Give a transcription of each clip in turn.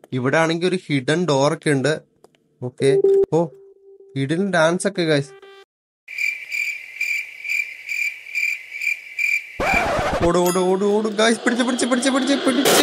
ഇവിടെ ആണെങ്കിൽ ഒരു ഹിഡൻ ഡോർ ഒക്കെ ഉണ്ട് ഓക്കെ ഓ ഹിഡൻ ഡാൻസ് ഒക്കെ ഗൈസ് ഓട് ഓട് ഓട് ഓട് ഗൈസ് പിടിച്ച് പിടിച്ച് പിടിച്ച് പിടിച്ച് പിടിച്ച്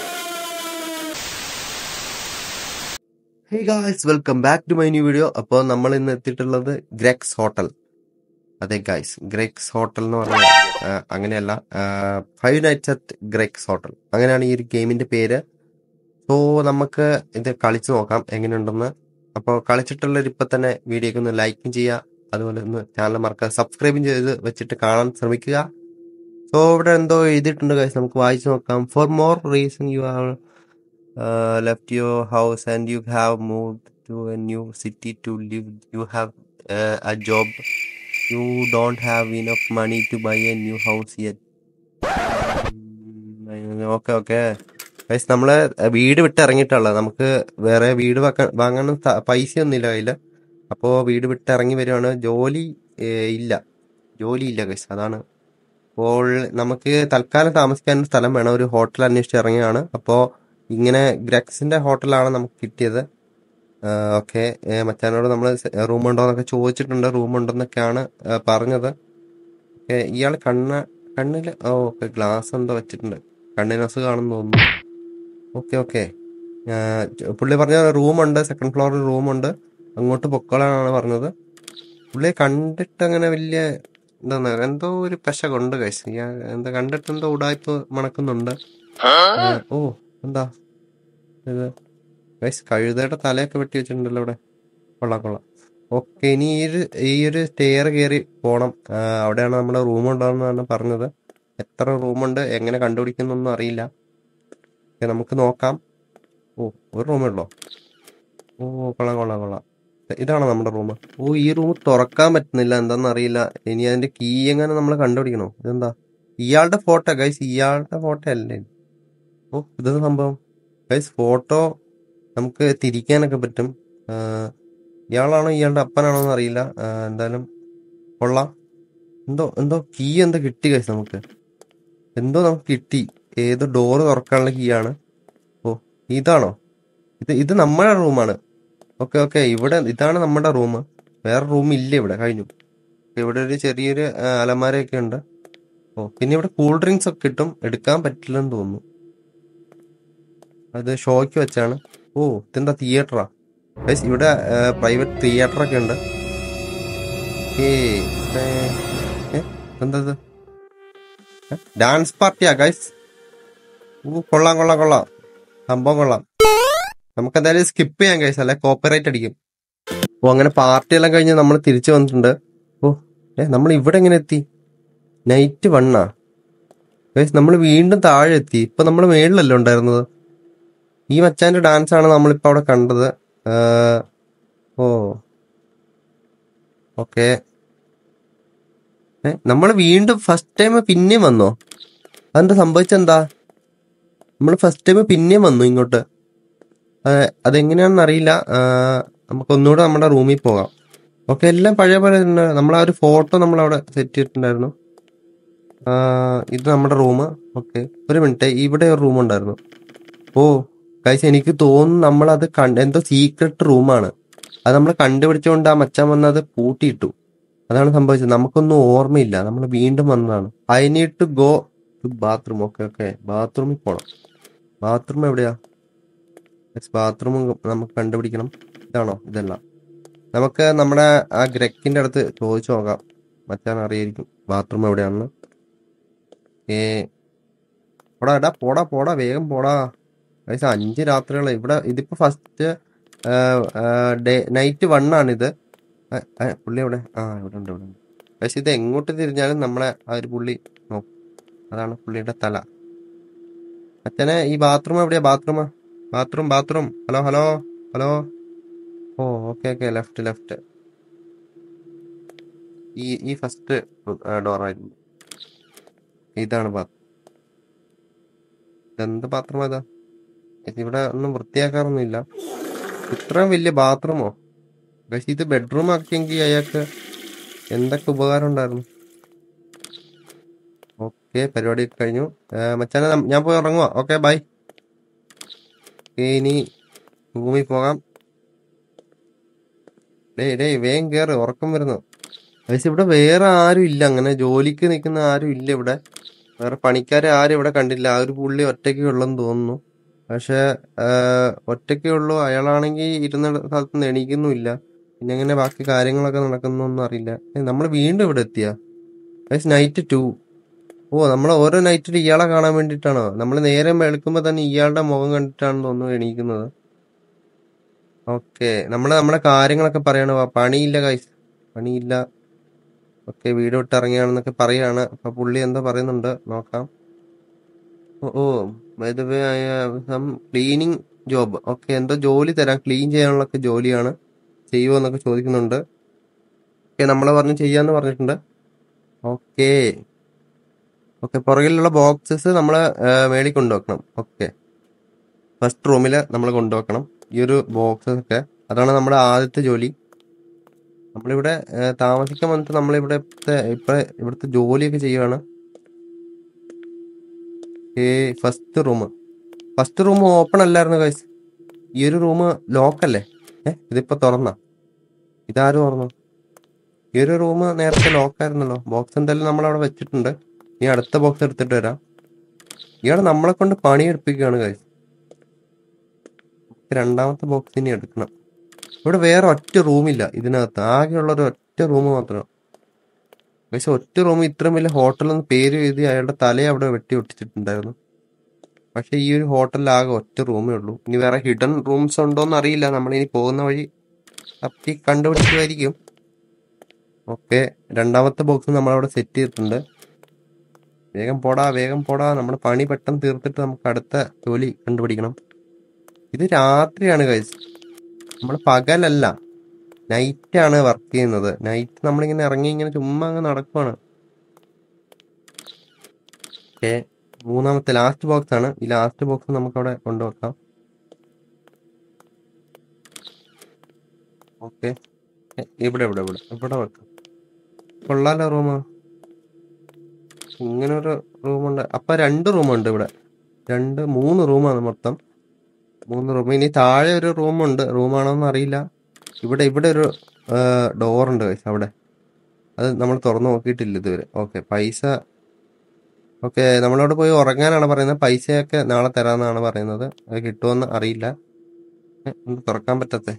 hey guys welcome back to my new video അപ്പോൾ നമ്മൾ ഇന്ന് എത്തിയിട്ടുള്ളത് ഗ്രെക്സ് ഹോട്ടൽ അതെ ഗായ്സ് ഗ്രെക്സ് ഹോട്ടൽ എന്ന് പറഞ്ഞാൽ ആ, അങ്ങനെയല്ല five nights at Greg's hotel അങ്ങനെയാണ് ഈ ഒരു ഗെയിമിന്റെ പേര് സോ നമുക്ക് ഇത് കളിച്ച് നോക്കാം എങ്ങനെയുണ്ടെന്ന് അപ്പോൾ കളിച്ചിട്ടുള്ളവർ ഇപ്പം തന്നെ വീഡിയോക്ക് ഒന്ന് ലൈക്കും ചെയ്യുക അതുപോലെ ഒന്ന് ചാനൽ മറക്കാതെ സബ്സ്ക്രൈബും ചെയ്ത് വെച്ചിട്ട് കാണാൻ ശ്രമിക്കുക സോ ഇവിടെ എന്തോ എഴുതിയിട്ടുണ്ട് ഗൈസ് നമുക്ക് വായിച്ചു നോക്കാം for more reason you have left your house and you have move to a new city to live you have a job you don't have enough money to buy a new house yet okay okay guys നമ്മള് വീട് വിട്ട് ഇറങ്ങിയിട്ടുള്ളത് നമുക്ക് വേറെ വീട് വെക്കാൻ വാങ്ങാനും ത- പൈസയൊന്നും ഇല്ല കയ്യില് അപ്പോൾ വീട് വിട്ട് ഇറങ്ങി വരുവാണ് ജോലി ഏ, ഇല്ല ജോലി ഇല്ല ഗൈസ് അതാണ് അപ്പോൾ നമുക്ക് തൽക്കാലം താമസിക്കാൻ ഒരു സ്ഥലം വേണം ഒരു ഹോട്ടൽ അന്വേഷിച്ച് ഇറങ്ങിയാണ് അപ്പോൾ ഇങ്ങനെ ഗ്രക്സിന്റെ ഹോട്ടലാണ് നമുക്ക് കിട്ടിയത് ഓക്കെ മച്ചാനോട് നമ്മൾ റൂം ഉണ്ടോ എന്നൊക്കെ ചോദിച്ചിട്ടുണ്ട് റൂം ഉണ്ടെന്നൊക്കെയാണ് ആ, പറഞ്ഞത് ഓക്കെ ഇയാൾ കണ്ണ കണ്ണിൽ ഓ ഓക്കെ ഗ്ലാസ് എന്തോ വെച്ചിട്ടുണ്ട് കണ്ണിന് അസുഖമാണെന്ന് തോന്നുന്നു ഓക്കെ ഓക്കെ പുള്ളി പറഞ്ഞ റൂമുണ്ട് സെക്കൻഡ് ഫ്ലോറിൽ റൂമുണ്ട് അങ്ങോട്ട് പൊക്കോളാനാണ് പറഞ്ഞത് പുള്ളിയെ കണ്ടിട്ട് അങ്ങനെ വലിയ എന്താണ് എന്തോ ഒരു പെശകുണ്ട് കഴിച്ച് എന്താ കണ്ടിട്ട് എന്തോ ഉടായ്പ മണക്കുന്നുണ്ട് ഏ, ഓ എന്താ ഇത് ഗൈസ് കഴുതയുടെ തലയൊക്കെ വെട്ടി വെച്ചിട്ടുണ്ടല്ലോ ഇവിടെ കൊള്ളാം കൊള്ളാം ഓക്കെ ഇനി ഈ ഒരു ഈ ഒരു സ്റ്റെയർ കയറി പോണം ആ, അവിടെയാണ് നമ്മുടെ റൂം ഉണ്ടാവുന്നതാണ് പറഞ്ഞത് എത്ര റൂമുണ്ട് എങ്ങനെ കണ്ടുപിടിക്കുന്നൊന്നും അറിയില്ല ഓക്കേ, നമുക്ക് നോക്കാം ഓ ഒരു റൂമേ ഉള്ളോ ഓ കൊള്ളാം കൊള്ളാം കൊള്ളാം ഇതാണോ നമ്മുടെ റൂം ഓ ഈ റൂം തുറക്കാൻ പറ്റുന്നില്ല എന്താണെന്ന് അറിയില്ല ഇനി അതിന്റെ കീ എങ്ങനെ നമ്മൾ കണ്ടുപിടിക്കണോ ഇതെന്താ ഇയാളുടെ ഫോട്ടോ ഗൈസ് ഇയാളുടെ ഫോട്ടോ അല്ലേ ഓ ഇതെന്താ സംഭവം ഗൈസ് ഫോട്ടോ നമുക്ക് തിരിക്കാനൊക്കെ പറ്റും ആ, ഇയാളാണോ ഇയാളുടെ അപ്പനാണോ എന്ന് അറിയില്ല ആ, എന്തായാലും കൊള്ളാം എന്തോ എന്തോ കീ എന്തോ കിട്ടി ഗൈസ് നമുക്ക് എന്തോ നമുക്ക് കിട്ടി ഏതോ ഡോറ് തുറക്കാനുള്ള കീ ആണ് ഓ ഇതാണോ ഇത് ഇത് നമ്മുടെ റൂമാണ് ഓക്കെ ഓക്കെ ഇവിടെ ഇതാണ് നമ്മുടെ റൂം വേറെ റൂം ഇല്ല ഇവിടെ കഴിഞ്ഞു ഇവിടെ ഒരു ചെറിയൊരു ആ, അലമാരയൊക്കെ ഉണ്ട് ഓ പിന്നെ ഇവിടെ കൂൾ ഡ്രിങ്ക്സ് ഒക്കെ കിട്ടും എടുക്കാൻ പറ്റില്ലെന്ന് തോന്നുന്നു അത് ഷോയ്ക്ക് വെച്ചാണ് ഓ ഇതെന്താ തിയേറ്ററാ ഗൈസ് ഇവിടെ പ്രൈവറ്റ് തിയേറ്റർ ഒക്കെ ഉണ്ട് ഏയ് ഇവിടെ ഏ, എന്താ ഇത് ഡാൻസ് പാർട്ടിയാ ഗൈസ് ഓ കൊള്ളാം കൊള്ളാം കൊള്ളാം സംഭവം കൊള്ളാം നമുക്ക് എന്തായാലും സ്കിപ്പ് ചെയ്യാൻ ഗൈസ് അല്ലെ കോപ്പറേറ്റ് അടിക്കും ഓ അങ്ങനെ പാർട്ടി എല്ലാം കഴിഞ്ഞ് നമ്മൾ തിരിച്ചു വന്നിട്ടുണ്ട് ഓ ഏ നമ്മൾ ഇവിടെ എങ്ങനെ എത്തി നൈറ്റ് വണ്ണാ ഗൈസ് നമ്മൾ വീണ്ടും താഴെ എത്തി ഇപ്പൊ നമ്മൾ മേളിലല്ലേ ഉണ്ടായിരുന്നത് ഈ മച്ചാന്റെ ഡാൻസ് ആണ് നമ്മളിപ്പോ അവിടെ കണ്ടത് ആ, ഓ ഓക്കെ നമ്മൾ വീണ്ടും ഫസ്റ്റ് ടൈം പിന്നെയും വന്നോ അതെന്താ സംഭവിച്ചെന്താ നമ്മൾ ഫസ്റ്റ് ടൈം പിന്നെയും വന്നു ഇങ്ങോട്ട് ആ, അതെങ്ങനെയാണെന്ന് അറിയില്ല ആ, നമുക്ക് ഒന്നുകൂടെ നമ്മുടെ റൂമിൽ പോകാം ഓക്കെ എല്ലാം പഴയ പോലെ തന്നെ നമ്മൾ ആ ഒരു ഫോട്ടോ നമ്മൾ അവിടെ സെറ്റ് ചെയ്തിട്ടുണ്ടായിരുന്നു ആ, ഇത് നമ്മുടെ റൂം ഓക്കെ ഒരു മിനിറ്റ് ഇവിടെ ഒരു റൂം ഉണ്ടായിരുന്നു ഓ കഴിച്ച് എനിക്ക് തോന്നുന്നു നമ്മളത് കണ്ട് എന്തോ സീക്രട്ട് റൂമാണ് അത് നമ്മൾ കണ്ടുപിടിച്ചുകൊണ്ട് ആ മച്ചാൻ വന്നത് പൂട്ടിയിട്ടു അതാണ് സംഭവിച്ചത് നമുക്കൊന്നും ഓർമ്മയില്ല നമ്മൾ വീണ്ടും വന്നതാണ് I need to go to bathroom okay okay ബാത്റൂമിൽ പോണം ബാത്റൂം എവിടെയാ ബാത്റൂം നമുക്ക് കണ്ടുപിടിക്കണം ഇതാണോ ഇതല്ല നമുക്ക് നമ്മുടെ ആ ഗ്രക്കിന്റെ അടുത്ത് ചോദിച്ചു നോക്കാം മച്ചാൻ അറിയായിരിക്കും ബാത്റൂം എവിടെയാണെന്ന് ഏ പോടാ എടാ പോടാ പോടാ വേഗം പോടാ ഗൈസ് അഞ്ച് രാത്രികളെ ഇവിടെ ഇതിപ്പോ ഫസ്റ്റ് ഡേ നൈറ്റ് വൺ ആണിത് ആ, ആ, പുള്ളി എവിടെ ആ ഇവിടെ ഉണ്ട് ഇവിടെ ഉണ്ട് ഗൈസ് ഇത് എങ്ങോട്ട് തിരിഞ്ഞാലും നമ്മളെ ആ ഒരു പുള്ളി നോക്കും അതാണ് പുള്ളിയുടെ തല അച്ഛനെ ഈ ബാത്റൂം എവിടെയാ bathroom bathroom bathroom hello hello hello ഓ ഓക്കെ ഓക്കെ ലെഫ്റ്റ് ലെഫ്റ്റ് ഈ ഈ ഫസ്റ്റ് ഡോറായിരുന്നു ഇതാണ് ബാത്റൂം ഇതെന്ത് ബാത്റൂം ഏതാ ഇവിടെ ഒന്നും വൃത്തിയാക്കാറൊന്നുമില്ല ഇത്രയും വലിയ ബാത്റൂമോ പക്ഷെ ഇത് ബെഡ്റൂം ആക്കിയെങ്കിൽ അയാൾക്ക് എന്തൊക്കെ ഉപകാരം ഉണ്ടായിരുന്നു ഓക്കെ പരിപാടി കഴിഞ്ഞു ഏ, മച്ചാനെ നം- ഞാൻ പോയി ഇറങ്ങുക ഓക്കെ ബൈ ഓക്കെ ഇനി റൂമിൽ പോകാം ഡേയ് ഡേയ് വേഗം കയറ് ഉറക്കം വരുന്നു പക്ഷെ ഇവിടെ വേറെ ആരും ഇല്ല അങ്ങനെ ജോലിക്ക് നിൽക്കുന്ന ആരും ഇല്ല ഇവിടെ വേറെ പണിക്കാരെ ആരും ഇവിടെ കണ്ടില്ല ആ ഒരു പുള്ളി ഒറ്റയ്ക്കേ ഉള്ളെന്ന് തോന്നുന്നു പക്ഷെ ഒറ്റയ്ക്കേ ഉള്ളൂ അയാളാണെങ്കിൽ ഇരുന്ന സ്ഥലത്ത് നിന്ന് എണീക്കുന്നുമില്ല പിന്നെ എങ്ങനെ ബാക്കി കാര്യങ്ങളൊക്കെ നടക്കുന്നൊന്നും അറിയില്ല നമ്മൾ വീണ്ടും ഇവിടെ എത്തിയ നൈറ്റ് ടു ഓ നമ്മൾ ഓരോ നൈറ്റിൽ ഇയാളെ കാണാൻ വേണ്ടിയിട്ടാണോ നമ്മൾ നേരെ വെളുക്കുമ്പോൾ തന്നെ ഇയാളുടെ മുഖം കണ്ടിട്ടാണെന്ന് തോന്നുന്നു എണീക്കുന്നത് ഓക്കെ നമ്മൾ നമ്മുടെ കാര്യങ്ങളൊക്കെ പറയണ പണിയില്ല കൈസ് പണിയില്ല ഓക്കെ വീട് വിട്ട് ഇറങ്ങിയാണെന്നൊക്കെ പറയാണ് അപ്പൊ പുള്ളി എന്തോ പറയുന്നുണ്ട് നോക്കാം ഓ ഓ സം ക്ലീനിങ് ജോബ് ഓക്കെ എന്തോ ജോലി തരാം ക്ലീൻ ചെയ്യാനുള്ളൊക്കെ ജോലിയാണ് ചെയ്യുമോ എന്നൊക്കെ ചോദിക്കുന്നുണ്ട് ഓക്കെ നമ്മളെ പറഞ്ഞ് ചെയ്യാന്ന് പറഞ്ഞിട്ടുണ്ട് ഓക്കെ ഓക്കെ പുറകിലുള്ള ബോക്സസ് നമ്മൾ മേളിൽ കൊണ്ടുവെക്കണം ഓക്കെ ഫസ്റ്റ് റൂമിൽ നമ്മൾ കൊണ്ടുവെക്കണം ഈ ഒരു ബോക്സസ് ഒക്കെ അതാണ് നമ്മുടെ ആദ്യത്തെ ജോലി നമ്മളിവിടെ ഏഹ്, താമസിക്കാൻ വന്നിട്ട് നമ്മളിവിടുത്തെ ഇപ്പൊ ഇവിടുത്തെ ജോലിയൊക്കെ ചെയ്യുവാണ് ഏ first room first room open അല്ലായിരുന്നു ഗൈസ് ഈ ഒരു റൂം ലോക്കല്ലേ ഏ ഇതിപ്പോ തുറന്ന ഇതാരും തുറന്നു ഈ ഒരു റൂം നേരത്തെ ലോക്കായിരുന്നല്ലോ ബോക്സ് എന്തായാലും നമ്മളവിടെ വെച്ചിട്ടുണ്ട് ഇനി അടുത്ത ബോക്സ് എടുത്തിട്ട് വരാം ഇയാൾ നമ്മളെ കൊണ്ട് പണി എടുപ്പിക്കുകയാണ് ഗൈസ് രണ്ടാമത്തെ ബോക്സ് ഇനി എടുക്കണം ഇവിടെ വേറെ ഒറ്റ റൂമില്ല ഇതിനകത്ത് ആകെയുള്ള ഒരു ഒറ്റ റൂം മാത്രം പക്ഷെ ഒറ്റ റൂം ഇത്രയും വലിയ ഹോട്ടലെന്ന് പേര് എഴുതി അയാളുടെ തല അവിടെ വെട്ടി ഒട്ടിച്ചിട്ടുണ്ടായിരുന്നു പക്ഷെ ഈ ഒരു ഹോട്ടലിൽ ആകെ ഒറ്റ റൂമേ ഉള്ളൂ ഇനി വേറെ ഹിഡൻ റൂംസ് ഉണ്ടോന്ന് അറിയില്ല നമ്മൾ ഇനി പോകുന്ന വഴി തപ്പി കണ്ടുപിടിക്കുമായിരിക്കും ഓക്കെ രണ്ടാമത്തെ ബോക്സ് നമ്മളവിടെ സെറ്റ് ചെയ്തിട്ടുണ്ട് വേഗം പോടാ വേഗം പോടാ നമ്മുടെ പണി പെട്ടെന്ന് തീർത്തിട്ട് നമുക്ക് അടുത്ത ജോലി കണ്ടുപിടിക്കണം ഇത് രാത്രിയാണ് കഴിച്ച് നമ്മൾ പകലല്ല നൈറ്റ് ആണ് വർക്ക് ചെയ്യുന്നത് നൈറ്റ് നമ്മളിങ്ങനെ ഇറങ്ങി ഇങ്ങനെ ചുമ്മാ അങ്ങ് നടക്കുവാണ് ഓക്കെ മൂന്നാമത്തെ ലാസ്റ്റ് ബോക്സ് ആണ് ഈ ലാസ്റ്റ് ബോക്സ് നമുക്ക് അവിടെ കൊണ്ടുവെക്കാം ഓക്കെ ഇവിടെ ഇവിടെ ഇവിടെ ഇവിടെ വെക്കാം കൊള്ളാലോ റൂം ഇങ്ങനെ ഒരു റൂമുണ്ട് അപ്പൊ രണ്ട് റൂമുണ്ട് ഇവിടെ രണ്ട് മൂന്ന് റൂമാണ് മൊത്തം മൂന്ന് റൂം ഇനി താഴെ ഒരു റൂമുണ്ട് റൂമാണോന്ന് അറിയില്ല ഇവിടെ ഇവിടെ ഒരു ഡോറുണ്ട് guys അവിടെ അത് നമ്മൾ തുറന്നു നോക്കിയിട്ടില്ല ഇതുവരെ ഓക്കെ പൈസ ഓക്കെ നമ്മളവിടെ പോയി ഉറങ്ങാനാണ് പറയുന്നത് പൈസയൊക്കെ നാളെ തരാമെന്നാണ് പറയുന്നത് അത് കിട്ടുമെന്ന് അറിയില്ല ഏ, എന്ത് തുറക്കാൻ പറ്റത്തെ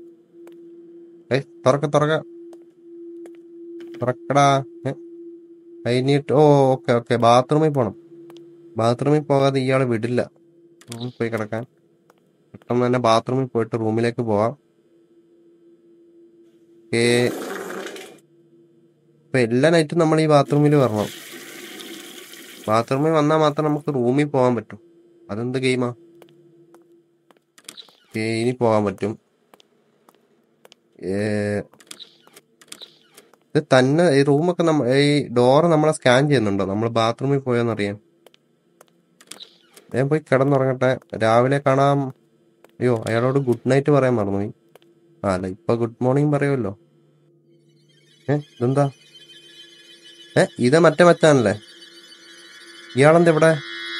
ഏ തുറക്ക തുറക്ക തുറക്കടാ ഏ കഴിഞ്ഞിട്ട് ഓ ഓക്കെ ഓക്കെ ബാത്റൂമിൽ പോണം ബാത്റൂമിൽ പോകാതെ ഇയാൾ വിടില്ല റൂമിൽ പോയി കിടക്കാൻ പെട്ടെന്ന് തന്നെ ബാത്റൂമിൽ പോയിട്ട് റൂമിലേക്ക് പോവാം ഓക്കേ ഇപ്പൊ എല്ലാ നൈറ്റും നമ്മൾ ഈ ബാത്റൂമിൽ വരണം ബാത്റൂമിൽ വന്നാൽ മാത്രം നമുക്ക് റൂമിൽ പോകാൻ പറ്റും അതെന്ത് ഗെയിമാ ഓക്കേ ഇനി പോകാൻ പറ്റും ഏ, ഇത് തന്നെ ഈ റൂമൊക്കെ നമ്മ ഈ ഡോറ് നമ്മളെ സ്കാൻ ചെയ്യുന്നുണ്ടോ നമ്മൾ ബാത്റൂമിൽ പോയോന്നറിയാൻ ഞാൻ പോയി കിടന്നുറങ്ങട്ടെ രാവിലെ കാണാം അയ്യോ അയാളോട് ഗുഡ് നൈറ്റ് പറയാൻ മറന്നുപോയി ആ അല്ല ഇപ്പൊ ഗുഡ് മോർണിംഗ് പറയുമല്ലോ ഏ ഇതെന്താ ഏ ഇത് മറ്റേ മച്ചാനല്ലേ ഇയാളെന്താ ഇവിടെ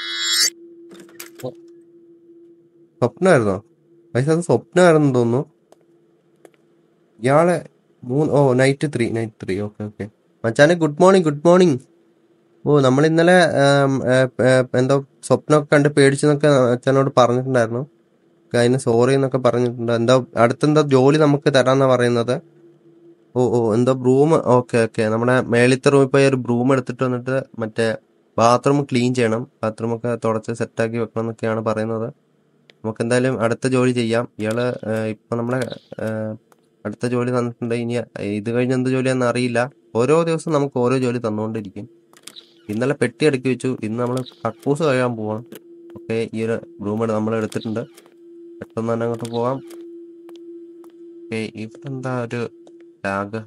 സ്വപ്നമായിരുന്നോ പക്ഷെ അത് സ്വപ്നമായിരുന്നു തോന്നുന്നു ഇയാളെ മൂന്ന് ഓ night three night three okay okay മച്ചാനെ ഗുഡ് മോർണിംഗ് ഗുഡ് മോർണിംഗ് ഓ നമ്മൾ ഇന്നലെ ആം, ഏ, ഏ, എന്തോ സ്വപ്നമൊക്കെ കണ്ട് പേടിച്ചെന്നൊക്കെ അച്ഛനോട് പറഞ്ഞിട്ടുണ്ടായിരുന്നു അതിന് സോറി എന്നൊക്കെ പറഞ്ഞിട്ടുണ്ട് എന്താ അടുത്തെന്തോ ജോലി നമുക്ക് തരാന്നാ പറയുന്നത് ഓ ഓ എന്തോ ബ്രൂം ഓക്കെ ഓക്കെ നമ്മുടെ മേളിത്തെ റൂമിൽ പോയി ഒരു ബ്രൂം എടുത്തിട്ട് വന്നിട്ട് മറ്റേ ബാത്റൂം ക്ലീൻ ചെയ്യണം ബാത്റൂം ഒക്കെ തുടച്ച് സെറ്റാക്കി വെക്കണം എന്നൊക്കെയാണ് പറയുന്നത് നമുക്ക് എന്തായാലും അടുത്ത ജോലി ചെയ്യാം ഇയാള് ഏഹ്, ഇപ്പൊ നമ്മളെ ഏഹ്, അടുത്ത ജോലി തന്നിട്ടുണ്ട് ഇനി ഇത് കഴിഞ്ഞ് എന്ത് ജോലിയാണെന്ന് അറിയില്ല ഓരോ ദിവസം നമുക്ക് ഓരോ ജോലി തന്നുകൊണ്ടിരിക്കും ഇന്നലെ പെട്ടി അടുക്കി വെച്ചു ഇന്ന് നമ്മൾ കക്കൂസ് കഴിയാൻ പോവാം ഓക്കെ ഈ ഒരു റൂം നമ്മൾ എടുത്തിട്ടുണ്ട് പെട്ടെന്ന് തന്നെ അങ്ങോട്ട് പോവാം ഓക്കെ ഇവിടെ എന്താ ഒരു ലാഗ്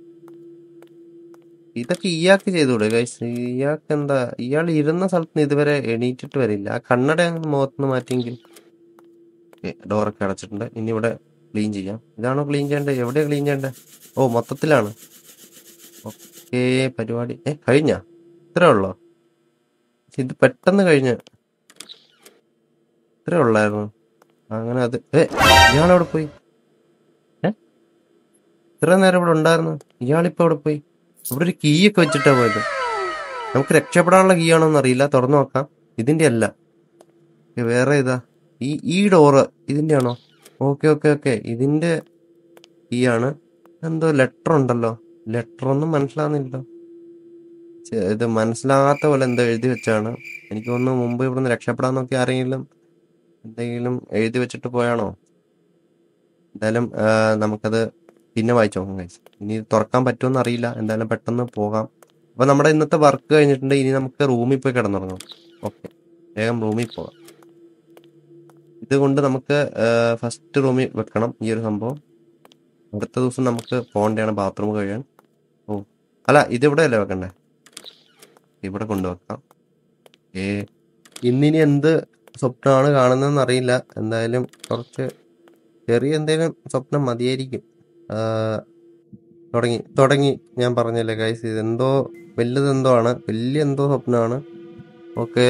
ഇതൊക്കെ ഇയാൾക്ക് ചെയ്തൂടെ ഗൈസ് ഇയാൾക്ക് എന്താ ഇയാൾ ഇരുന്ന സ്ഥലത്ത് നിന്ന് ഇതുവരെ എണീറ്റിട്ട് വരില്ല ആ കണ്ണട മുഖത്തുനിന്ന് മാറ്റിയെങ്കിൽ ഡോറൊക്കെ അടച്ചിട്ടുണ്ട് ഇനി ഇവിടെ ക്ലീൻ ചെയ്യാം ഇതാണോ ക്ലീൻ ചെയ്യേണ്ടത് എവിടെ ക്ലീൻ ചെയ്യേണ്ടത് ഓ മൊത്തത്തിലാണ് ഓക്കേ പരിപാടി ഏ കഴിഞ്ഞ ഇത്രേ ഉള്ളോ ഇത് പെട്ടെന്ന് കഴിഞ്ഞ് ഇത്രേ ഉള്ളായിരുന്നു അങ്ങനെ അത് ഏ ഇയാളെവിടെ പോയി ഏ ഇത്ര നേരം ഇവിടെ ഉണ്ടായിരുന്നു ഇയാളിപ്പോ എവിടെ പോയി ഇവിടെ ഒരു കീ ഒക്കെ വെച്ചിട്ടാ പോയത് നമുക്ക് രക്ഷപ്പെടാനുള്ള കീ ആണോന്ന് അറിയില്ല തുറന്നു നോക്കാം ഇതിന്റെ അല്ല ഏ, വേറെ ഇതാ ഈ ഈ ഡോറ് ഇതിന്റെ ആണോ ഓക്കെ ഓക്കെ ഓക്കെ ഇതിന്റെ കീ ആണ് എന്തോ ലെറ്റർ ഉണ്ടല്ലോ ലെറ്റർ ഒന്നും മനസ്സിലാവുന്നില്ല ചെ- ഇത് മനസ്സിലാകാത്ത പോലെ എന്തോ എഴുതി വെച്ചാണ് എനിക്ക് തോന്നുന്നു മുമ്പ് ഇവിടുന്ന് രക്ഷപ്പെടാൻ നോക്കി ആരെങ്കിലും എന്തെങ്കിലും എഴുതി വെച്ചിട്ട് പോയാണോ എന്തായാലും ആ, നമുക്കത് പിന്നെ വായിച്ചു നോക്കാം guys. ഇനി ഇത് തുറക്കാൻ പറ്റുമെന്ന് അറിയില്ല എന്തായാലും പെട്ടെന്ന് പോകാം അപ്പൊ നമ്മുടെ ഇന്നത്തെ വർക്ക് കഴിഞ്ഞിട്ടുണ്ട് ഇനി നമുക്ക് റൂമിൽ പോയി കിടന്നുറങ്ങാം ഓക്കെ വേഗം റൂമിൽ പോകാം ഇതുകൊണ്ട് നമുക്ക് ഫസ്റ്റ് റൂമിൽ വെക്കണം ഈ ഒരു സംഭവം അടുത്ത ദിവസം നമുക്ക് പോകേണ്ടതാണ് ബാത്റൂം കഴിയാൻ ഓ അല്ല ഇതിവിടെ അല്ലേ വെക്കണ്ടേ ഇവിടെ കൊണ്ടുവെക്കാം ഏ ഇന്നിനി എന്ത് സ്വപ്നമാണ് കാണുന്നതെന്ന് അറിയില്ല എന്തായാലും കുറച്ച് ചെറിയ എന്തെങ്കിലും സ്വപ്നം മതിയായിരിക്കും ആ, തുടങ്ങി തുടങ്ങി ഞാൻ പറഞ്ഞല്ലേ ഗൈസ് ഇതെന്തോ വലുതെന്തോ ആണ് വലിയ എന്തോ സ്വപ്നമാണ് ഓക്കെ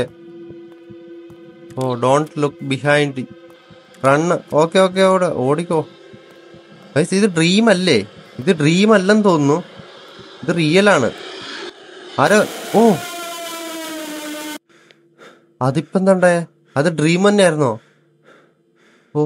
ഓ don't look behind run okay okay അവിടെ ഓടിക്കോ ഗൈസ് ഇത് ഡ്രീം അല്ലേ ഇത് ഡ്രീം അല്ലെന്ന് തോന്നുന്നു ഇത് റിയൽ ആണ് ആരോ ഓ അതിപ്പോ എന്താണ്ടേ അത് ഡ്രീം തന്നെയായിരുന്നോ ഓ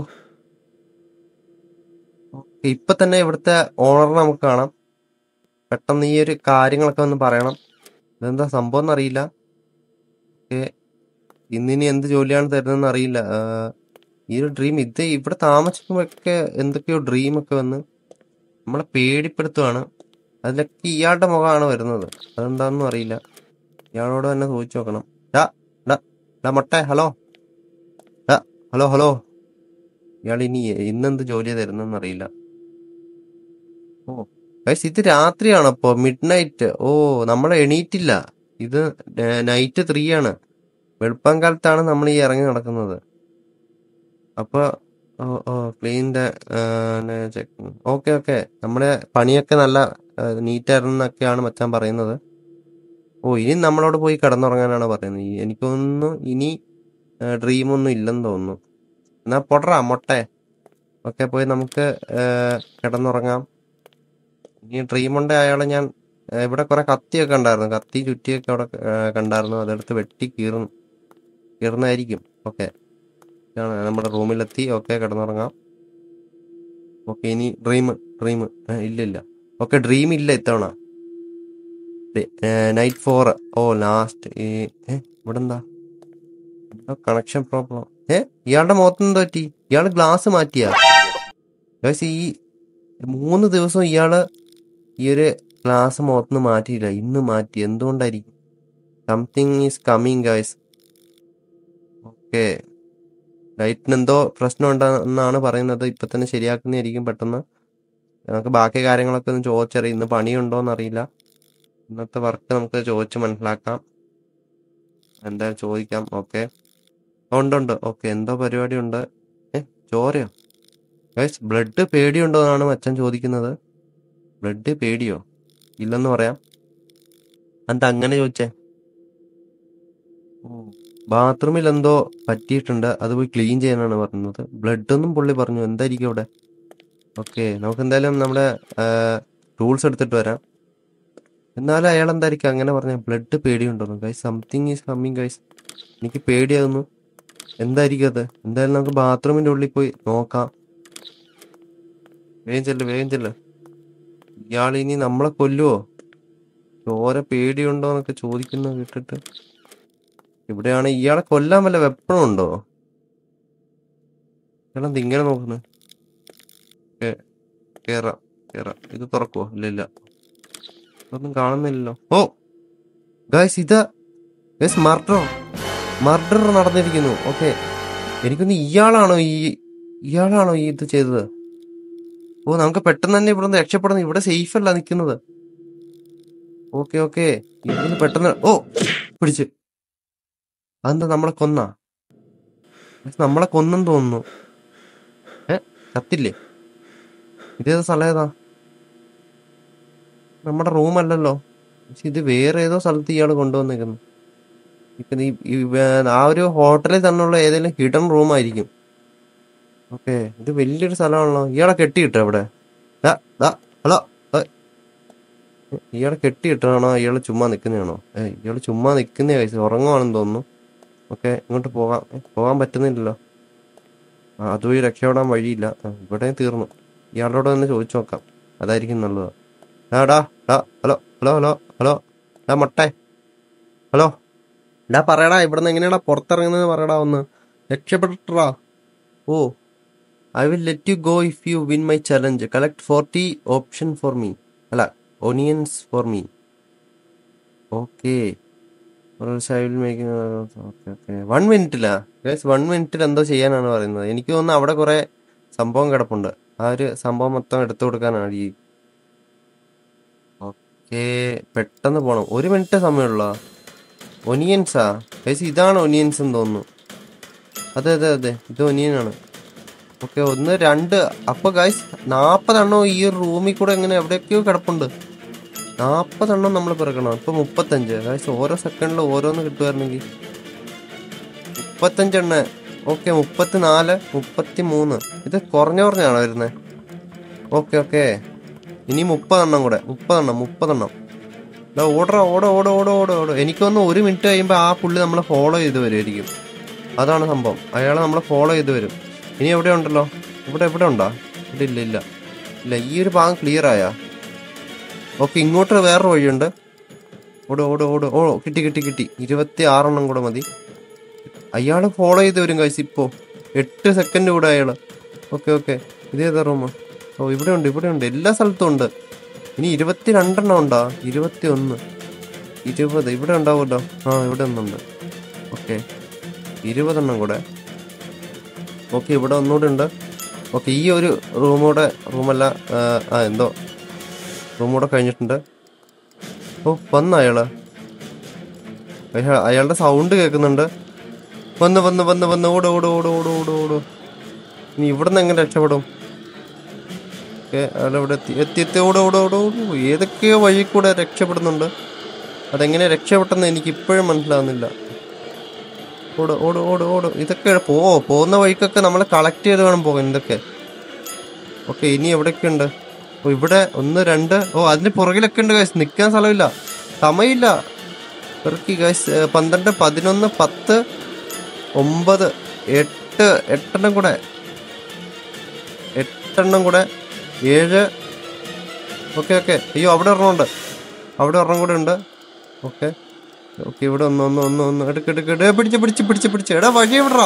ഓക്കേ, ഇപ്പൊ തന്നെ ഇവിടുത്തെ ഓണറിനെ നമുക്ക് കാണാം പെട്ടെന്ന് ഈ ഒരു കാര്യങ്ങളൊക്കെ ഒന്ന് പറയണം ഇതെന്താ സംഭവം എന്നറിയില്ല ഓക്കെ ഇന്നിനി എന്ത് ജോലിയാണ് തരുന്നതെന്ന് അറിയില്ല ആ, ഈ ഒരു ഡ്രീം ഇത് ഇവിടെ താമസിക്കുമ്പോഴൊക്കെ എന്തൊക്കെയോ ഡ്രീം ഒക്കെ വന്ന് നമ്മളെ പേടിപ്പെടുത്തുവാണ് അതിലൊക്കെ ഇയാളുടെ മുഖമാണ് വരുന്നത് അതെന്താണെന്നും അറിയില്ല ഇയാളോട് തന്നെ ചോദിച്ചു നോക്കണം ഡാ ഡാ ഡാ മൊട്ടെ ഹലോ ഡാ ഹലോ ഹലോ ഇയാൾ ഇനി ഇന്നെന്ത് ജോലിയാ തരുന്നെന്ന് അറിയില്ല ഓ ഗൈസ് ഇത് രാത്രിയാണ് അപ്പോ മിഡ് നൈറ്റ് ഓ നമ്മളെ എണീറ്റില്ല ഇത് നൈറ്റ് ത്രീ ആണ് വെളുപ്പം കാലത്താണ് നമ്മൾ ഈ ഇറങ്ങി നടക്കുന്നത് അപ്പൊ ഓ ഓ ക്ലീൻ്റെ ഓക്കെ ഓക്കെ നമ്മുടെ പണിയൊക്കെ നല്ല നീറ്റായിരുന്നൊക്കെയാണ് മച്ചാൻ പറയുന്നത് ഓ ഇനി നമ്മളോട് പോയി കിടന്നുറങ്ങാനാണ് പറയുന്നത് ഈ- എനിക്ക് തോന്നുന്നു ഇനി ഡ്രീമൊന്നും ഇല്ലെന്ന് തോന്നുന്നു എന്നാ പൊടറാ മൊട്ടെ ഒക്കെ പോയി നമുക്ക് ആ, കിടന്നുറങ്ങാം ഇനി ഡ്രീമുണ്ട് അയാളെ ഞാൻ ആ, ഇവിടെ കുറെ കത്തിയൊക്കെ ഉണ്ടായിരുന്നു കത്തി ചുറ്റിയൊക്കെ അവിടെ ആ, കണ്ടായിരുന്നു അതെടുത്ത് വെട്ടി കീറുന്നു കീറുന്നതായിരിക്കും ഓക്കെ നമ്മുടെ റൂമിലെത്തി ഓക്കെ കിടന്നുറങ്ങാം ഓക്കെ ഇനി ഡ്രീം ഡ്രീം ഇല്ല ഇല്ല ഓക്കെ ഡ്രീം ഇല്ല ഇത്തവണ നൈറ്റ് ഫോർ ഓ ലാസ്റ്റ് ഈ ഏ ഇവിടെ എന്താ കണക്ഷൻ പ്രോബ്ലം ഏ ഇയാളുടെ മുഖത്ത് എന്താ പറ്റി ഇയാള് ഗ്ലാസ് മാറ്റിയാ ഗൈസ് ഈ മൂന്ന് ദിവസം ഇയാള് ഈ ഒരു ഗ്ലാസ് മുഖത്തുനിന്ന് മാറ്റിയില്ല ഇന്ന് മാറ്റി എന്തുകൊണ്ടായിരിക്കും something is coming guys okay ലൈറ്റിന് എന്തോ പ്രശ്നം ഉണ്ടെന്നാണ് പറയുന്നത് ഇപ്പൊ തന്നെ ശരിയാക്കുന്നതായിരിക്കും പെട്ടെന്ന് നമുക്ക് ബാക്കി കാര്യങ്ങളൊക്കെ ഒന്ന് ചോദിച്ചറിയാം ഇന്ന് പണിയുണ്ടോ എന്നറിയില്ല ഇന്നത്തെ വർക്ക് നമുക്ക് ചോദിച്ച് മനസ്സിലാക്കാം എന്തായാലും ചോദിക്കാം ഓക്കെ ഉണ്ട് ഉണ്ട് ഓക്കെ എന്തോ പരിപാടി ഉണ്ട് ഏ ചോരയോ ഗൈസ് ബ്ലഡ് പേടിയുണ്ടോ എന്നാണ് അച്ഛൻ ചോദിക്കുന്നത് ബ്ലഡ് പേടിയോ ഇല്ലെന്ന് പറയാം എന്താ അങ്ങനെ ചോദിച്ചേ ബാത്റൂമിൽ എന്തോ പറ്റിയിട്ടുണ്ട് അത് പോയി ക്ലീൻ ചെയ്യാനാണ് പറഞ്ഞത് ബ്ലഡ് ഒന്നും പുള്ളി പറഞ്ഞു എന്തായിരിക്കും അവിടെ ഓക്കെ നമുക്ക് എന്തായാലും നമ്മുടെ ടൂൾസ് എടുത്തിട്ട് വരാം എന്നാലും അയാൾ എന്തായിരിക്കും അങ്ങനെ പറഞ്ഞ ബ്ലഡ് പേടിയുണ്ടോന്നു guys something is coming guys എനിക്ക് പേടിയാകുന്നു എന്തായിരിക്കും അത് എന്തായാലും നമുക്ക് ബാത്റൂമിന്റെ ഉള്ളിൽ പോയി നോക്കാം വേഗം ചെല്ല് വേഗം ചെല്ല് ഇയാൾ ഇനി നമ്മളെ കൊല്ലുവോ ചോര പേടിയുണ്ടോ എന്നൊക്കെ ചോദിക്കുന്നത് കേട്ടിട്ട് ഇവിടെയാണ് ഇയാളെ കൊല്ലാൻ വല്ല വെപ്പണും ഉണ്ടോ ഇയാളെന്ത് ഇങ്ങനെ നോക്കുന്നത് കേറാം കേറാം ഇത് തുറക്കുവോ ഇല്ല ഇല്ല ഒന്നും കാണുന്നില്ലല്ലോ ഓ ഗൈസ് ഇത് ഗൈസ് മർഡറോ മർഡർ നടന്നിരിക്കുന്നു ഓക്കെ എനിക്കൊന്ന് ഇയാളാണോ ഈ ഇയാളാണോ ഈ ഇത് ചെയ്തത് ഓ നമുക്ക് പെട്ടെന്ന് തന്നെ ഇവിടെ നിന്ന് രക്ഷപ്പെടുന്നു ഇവിടെ സേഫ് അല്ല നിൽക്കുന്നത് ഓക്കെ ഓക്കെ ഇവിടുന്ന് പെട്ടെന്ന് ഓ പിടിച്ച് അതെന്താ നമ്മളെ കൊന്നാ നമ്മളെ കൊന്നെന്ന് തോന്നുന്നു ഏ കത്തില്ലേ ഇതേത് സ്ഥലം ഏതാ നമ്മുടെ റൂം അല്ലല്ലോ പക്ഷെ ഇത് വേറെ ഏതോ സ്ഥലത്ത് ഇയാൾ കൊണ്ടുവന്നേക്കുന്നു ഇപ്പൊ ഈ ഈ വേ- ആ ഒരു ഹോട്ടലിൽ തന്നെയുള്ള ഏതെങ്കിലും ഹിഡൻ റൂം ആയിരിക്കും ഓക്കെ ഇത് വലിയൊരു സ്ഥലമാണല്ലോ ഇയാളെ കെട്ടിയിട്ടോ ഇവിടെ ദാ, ദാ, ഹലോ ഏയ്. ഇയാളെ കെട്ടിയിട്ടാണോ ഇയാള് ചുമ്മാ നിൽക്കുന്നതാണോ ഏ ഇയാള് ചുമ്മാ നിൽക്കുന്ന കഴിച്ചു ഉറങ്ങുവാണെന്ന് തോന്നുന്നു ഓക്കെ ഇങ്ങോട്ട് പോകാം ഏ, പോകാൻ പറ്റുന്നില്ലല്ലോ ആ അതുവഴി രക്ഷപ്പെടാൻ വഴിയില്ല ആ, ഇവിടെ തീർന്നു ഇയാളോട് തന്നെ ചോദിച്ചു നോക്കാം അതായിരിക്കും നല്ലത് ആ ഡാ ഡാ ഹലോ ഹലോ ഹലോ ഹലോ ഡാ മൊട്ടേ ഹലോ ഡാ പറയടാ ഇവിടുന്ന് എങ്ങനെയാടാ പുറത്തിറങ്ങുന്നത് പറയടാ ഒന്ന് രക്ഷപ്പെട്ടിട്ടാ ഓ I will let you go if you win my challenge collect forty option for me അല്ല onions for me okay one മിനിറ്റിലാ ഗൈസ് വൺ മിനിറ്റിൽ എന്തോ ചെയ്യാനാണ് പറയുന്നത് എനിക്ക് തോന്നുന്നു അവിടെ കുറെ സംഭവം കിടപ്പുണ്ട് ആ ഒരു സംഭവം മൊത്തം എടുത്തു കൊടുക്കാനാണ് ഈ ഓക്കെ പെട്ടെന്ന് പോണം ഒരു മിനിറ്റ് സമയമുള്ള ഒനിയൻസാ ഗൈസ് ഇതാണ് ഒനിയൻസ് എന്ന് തോന്നുന്നു അതെ അതെ അതെ ഇത് ഒനിയനാണ് ഓക്കെ ഒന്ന് രണ്ട് അപ്പൊ ഗൈസ് നാൽപ്പതെണ്ണം ഈ ഒരു റൂമിൽ കൂടെ എങ്ങനെ എവിടെയൊക്കെയോ കിടപ്പുണ്ട് നാൽപ്പതെണ്ണം നമ്മൾ പിറക്കണം ഇപ്പൊ മുപ്പത്തഞ്ച് ഗൈസ് ഓരോ സെക്കൻഡിൽ ഓരോന്ന് കിട്ടുമായിരുന്നെങ്കിൽ മുപ്പത്തഞ്ചെണ്ണ ഓക്കെ മുപ്പത്തിനാല് മുപ്പത്തി മൂന്ന് ഇത് കുറഞ്ഞ കുറഞ്ഞാണോ വരുന്നത് ഓക്കെ ഓക്കെ ഇനി മുപ്പതെണ്ണം കൂടെ മുപ്പതെണ്ണം മുപ്പതെണ്ണം ദാ ഓടറ ഓട ഓട ഓട ഓട ഓട എനിക്കൊന്ന് ഒരു മിനിറ്റ് കഴിയുമ്പോൾ ആ പുള്ളി നമ്മളെ ഫോളോ ചെയ്ത് വരുമായിരിക്കും അതാണ് സംഭവം അയാളെ നമ്മളെ ഫോളോ ചെയ്ത് വരും ഇനി എവിടെ ഉണ്ടല്ലോ ഇവിടെ എവിടെ ഉണ്ടോ ഇവിടെ ഇല്ല ഇല്ല ഇല്ല ഈ ഒരു ഭാഗം ക്ലിയർ ആയാ ഓക്കെ ഇങ്ങോട്ട് വേറൊരു വഴിയുണ്ട് ഓട് ഓട് ഓട് ഓ കിട്ടി കിട്ടി കിട്ടി ഇരുപത്തി ആറെണ്ണം കൂടെ മതി അയാൾ ഫോളോ ചെയ്ത് വരും കഴിച്ച് ഇപ്പോ എട്ട് സെക്കൻഡ് കൂടെ അയാള് ഓക്കെ ഓക്കെ ഇതേതാ റൂം ഓ ഇവിടെ ഉണ്ട് ഇവിടെ ഉണ്ട് എല്ലാ സ്ഥലത്തും ഉണ്ട് ഇനി ഇരുപത്തി രണ്ടെണ്ണം ഉണ്ടോ ഇരുപത്തി ഒന്ന് ഇരുപത് ഇവിടെ ഉണ്ടാവുമല്ലോ ആ ഇവിടെ ഒന്നുണ്ട് ഓക്കെ ഇരുപതെണ്ണം കൂടെ ഓക്കെ ഇവിടെ ഒന്നുകൂടെ ഉണ്ട് ഓക്കെ ഈ ഒരു റൂമൂടെ റൂമല്ല ആ, ആ എന്തോ റൂമൂടെ കഴിഞ്ഞിട്ടുണ്ട് ഓ വന്ന അയാള് അയാ- അയാളുടെ സൗണ്ട് കേൾക്കുന്നുണ്ട് വന്ന് വന്ന് വന്ന് വന്ന് ഓട് ഓട് ഓട് ഓട് ഓട് ഓട് ഇനി ഇവിടുന്ന് എങ്ങനെ രക്ഷപ്പെടും ഓക്കെ അയാളെവിടെ എത്തി എത്തി എത്തി ഓട് ഓട് ഓട് ഓട് ഏതൊക്കെയോ വഴി കൂടെ രക്ഷപ്പെടുന്നുണ്ട് അതെങ്ങനെ രക്ഷപ്പെട്ടെന്ന് എനിക്ക് ഇപ്പോഴും മനസ്സിലാവുന്നില്ല ഓട് ഓട് ഓട് ഓട് ഇതൊക്കെ പോ പോകുന്ന വഴിക്കൊക്കെ നമ്മൾ കളക്ട് ചെയ്ത് വേണം പോകാൻ ഇതൊക്കെ ഓക്കെ ഇനി എവിടെയൊക്കെ ഉണ്ട് ഓ ഇവിടെ ഒന്ന് രണ്ട് ഓ അതിന് പുറകിലൊക്കെ ഉണ്ട് ഗൈസ് നിൽക്കാൻ സ്ഥലമില്ല സമയമില്ല പെറുക്കി ഗൈസ് പന്ത്രണ്ട് പതിനൊന്ന് പത്ത് ഒമ്പത് എട്ട് എട്ടെണ്ണം കൂടെ എട്ടെണ്ണം കൂടെ ഏഴ് ഓക്കെ ഓക്കെ അയ്യോ അവിടെ ഒരെണ്ണമുണ്ട് അവിടെ ഒരെണ്ണം കൂടെ ഉണ്ട് ഓക്കെ ഓക്കെ ഇവിടെ ഒന്ന് ഒന്ന് ഒന്ന് ഒന്ന് എടുക്ക് എടുക്ക് എടു പിടിച്ച് പിടിച്ച് പിടിച്ച് പിടിച്ച് എടാ വഴി എവിടാ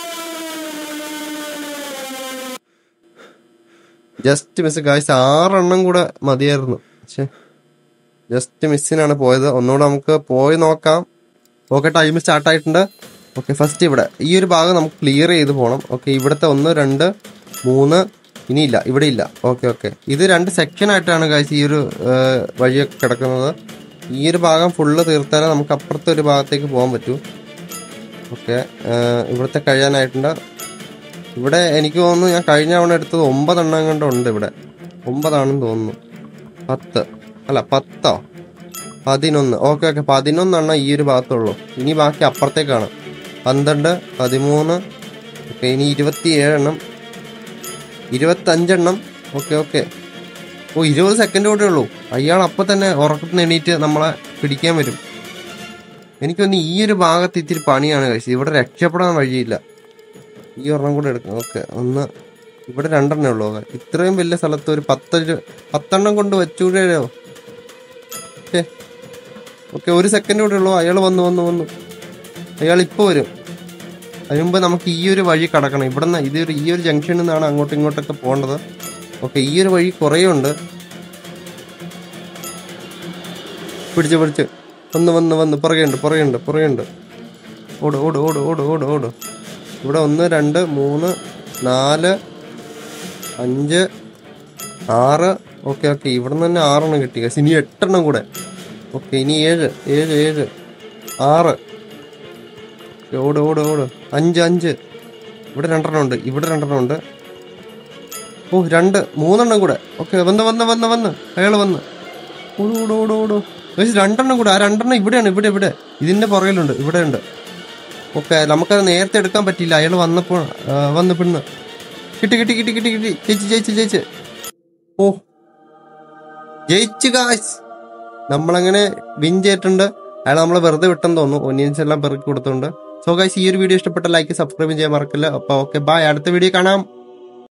ജസ്റ്റ് മിസ് ഗായ്സ് ആറെണ്ണം കൂടെ മതിയായിരുന്നു പക്ഷേ ജസ്റ്റ് മിസ്സിനാണ് പോയത് ഒന്നുകൂടെ നമുക്ക് പോയി നോക്കാം ഓക്കെ ടൈം സ്റ്റാർട്ട് ആയിട്ടുണ്ട് ഓക്കെ ഫസ്റ്റ് ഇവിടെ ഈ ഒരു ഭാഗം നമുക്ക് ക്ലിയർ ചെയ്ത് പോകണം ഓക്കെ ഇവിടുത്തെ ഒന്ന് രണ്ട് മൂന്ന് ഇനിയില്ല ഇവിടെ ഇല്ല ഓക്കെ ഓക്കെ ഇത് രണ്ട് സെക്ഷൻ ആയിട്ടാണ് ഗായ്സ് ഈ ഒരു ആ, വഴിയൊക്കെ കിടക്കുന്നത് ഈ ഒരു ഭാഗം ഫുള്ള് തീർത്താലേ നമുക്ക് അപ്പുറത്തെ ഒരു ഭാഗത്തേക്ക് പോകാൻ പറ്റൂ ഓക്കെ ഇവിടുത്തെ കഴിയാനായിട്ടുണ്ട് ഇവിടെ എനിക്ക് തോന്നുന്നു ഞാൻ കഴിഞ്ഞ തവണ എടുത്തത് ഒമ്പതെണ്ണം കണ്ട് ഉണ്ട് ഇവിടെ ഒമ്പതാണെന്ന് തോന്നുന്നു പത്ത് അല്ല പത്തോ പതിനൊന്ന് ഓക്കെ ഓക്കെ പതിനൊന്നെണ്ണം ഈ ഒരു ഭാഗത്തുള്ളൂ ഇനി ബാക്കി അപ്പുറത്തേക്കാണ് പന്ത്രണ്ട് പതിമൂന്ന് ഓക്കെ ഇനി ഇരുപത്തിയേഴെണ്ണം ഇരുപത്തഞ്ചെണ്ണം ഓക്കെ ഓക്കെ ഓ ഇരുപത് സെക്കൻഡ് കൂടെ ഉള്ളൂ അയാൾ അപ്പം തന്നെ ഉറക്കത്തിന് എണീറ്റ് നമ്മളെ പിടിക്കാൻ വരും എനിക്കൊന്ന് ഈ ഒരു ഭാഗത്ത് ഇത്തിരി പണിയാണ് കഴിച്ചത് ഇവിടെ രക്ഷപ്പെടാൻ വഴിയില്ല ഈ ഒരെണ്ണം കൂടെ എടുക്കാം ഓക്കെ ഒന്ന് ഇവിടെ രണ്ടെണ്ണേ ഉള്ളൂ ഇത്രയും വലിയ സ്ഥലത്ത് ഒരു പത്ത് പത്തെണ്ണം കൊണ്ട് വെച്ചുകൂടെയോ ഓക്കെ ഓക്കെ ഒരു സെക്കൻഡ് കൂടെ ഉള്ളൂ അയാൾ വന്നു വന്നു വന്നു അയാൾ ഇപ്പോൾ വരും അതിന് മുമ്പ് നമുക്ക് ഈ ഒരു വഴി കടക്കണം ഇവിടെ നിന്ന് ഇതൊരു ഈ ഒരു ജംഗ്ഷനിൽ നിന്നാണ് അങ്ങോട്ടും ഇങ്ങോട്ടൊക്കെ പോകേണ്ടത് ഓക്കെ ഈ ഒരു വഴി കുറേ ഉണ്ട് പിടിച്ച് പിടിച്ച് വന്ന് വന്ന് വന്ന് പുറകെയുണ്ട് പുറകെയുണ്ട് പുറകെയുണ്ട് ഓട് ഓട് ഓട് ഓട് ഓട് ഓട് ഇവിടെ ഒന്ന് രണ്ട് മൂന്ന് നാല് അഞ്ച് ആറ് ഓക്കെ ഓക്കെ ഇവിടെ നിന്ന് തന്നെ ആറെണ്ണം കിട്ടി guys. ഇനി എട്ടെണ്ണം കൂടെ ഓക്കെ ഇനി ഏഴ് ഏഴ് ഏഴ് ആറ് ഓക്കെ, ഓട് ഓട് ഓട് അഞ്ച് അഞ്ച് ഇവിടെ രണ്ടെണ്ണം ഉണ്ട് ഇവിടെ രണ്ടെണ്ണം ഉണ്ട് ഓ രണ്ട് മൂന്നെണ്ണം കൂടെ ഓക്കെ വന്ന് വന്ന് വന്ന് വന്ന് അയാൾ വന്ന് ഓട് ഓട് ഓട് ഓട് ഗൈസ് രണ്ടെണ്ണം കൂടെ ആ രണ്ടെണ്ണം ഇവിടെയാണ് ഇവിടെ ഇവിടെ ഇതിന്റെ പുറകിലുണ്ട് ഇവിടെ ഉണ്ട് ഓക്കെ നമുക്കത് നേരത്തെ എടുക്കാൻ പറ്റിയില്ല അയാൾ വന്നപ്പോൾ ആ, വന്ന് പെണ്ണ് കിട്ടി കിട്ടി കിട്ടി കിട്ടി കിട്ടി ജയിച്ച് ജയിച്ച് ജയിച്ച് ഓ ജയിച്ചു കാശ് നമ്മളങ്ങനെ വിൻ ചെയ്തിട്ടുണ്ട് അയാൾ നമ്മളെ വെറുതെ വിട്ടെന്ന് തോന്നുന്നു ഒനിയൻസ് എല്ലാം പെറുക്കി കൊടുത്തുണ്ട് സോ ഗൈസ് ഈ ഒരു വീഡിയോ ഇഷ്ടപ്പെട്ട ലൈക്ക് സബ്സ്ക്രൈബ് ചെയ്യാൻ മറക്കില്ല അപ്പൊ ഓക്കെ ബൈ അടുത്ത വീഡിയോ കാണാം